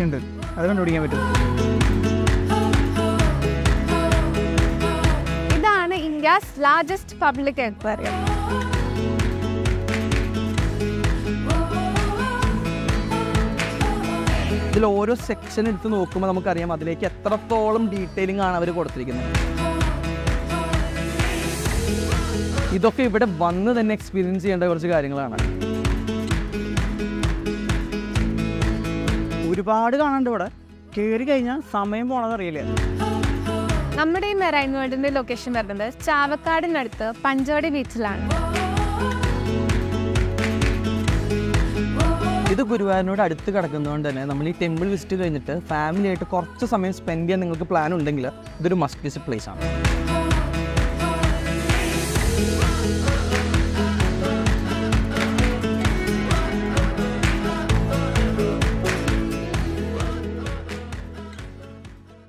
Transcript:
ഉണ്ട് അത് കണ്ടുപിടിക്കാൻ പറ്റും ഇതാണ് ഇന്ത്യസ് ലാർജസ്റ്റ് പബ്ലിക് എക്വേറിയം ഇതിൽ ഓരോ സെക്ഷൻ എടുത്ത് നോക്കുമ്പോൾ നമുക്കറിയാം അതിലേക്ക് എത്രത്തോളം ഡീറ്റെയിലിംഗ് ആണ് അവർ കൊടുത്തിരിക്കുന്നത് ഇതൊക്കെ ഇവിടെ വന്ന് തന്നെ എക്സ്പീരിയൻസ് ചെയ്യേണ്ട കുറച്ച് കാര്യങ്ങളാണ് ഒരുപാട് കാണാണ്ട് ഇവിടെ കയറി കഴിഞ്ഞാൽ സമയം പോണത് അറിയില്ല നമ്മുടെ ഈ മെറൈൻ വേൾഡിന്റെ ലൊക്കേഷൻ വരുന്നത് ചാവക്കാടിനടുത്ത് പഞ്ചവടി ബീച്ചിലാണ് ഇത് ഗുരുവായൂരിനോട് അടുത്ത് കിടക്കുന്നതുകൊണ്ട് തന്നെ നമ്മൾ ഈ ടെമ്പിൾ വിസിറ്റ് കഴിഞ്ഞിട്ട് ഫാമിലി ആയിട്ട് കുറച്ച് സമയം സ്പെൻഡ് ചെയ്യാൻ നിങ്ങൾക്ക് പ്ലാൻ ഉണ്ടെങ്കിൽ ഇതൊരു മസ്റ്റ് വിസിറ്റ് പ്ലേസ് ആണ്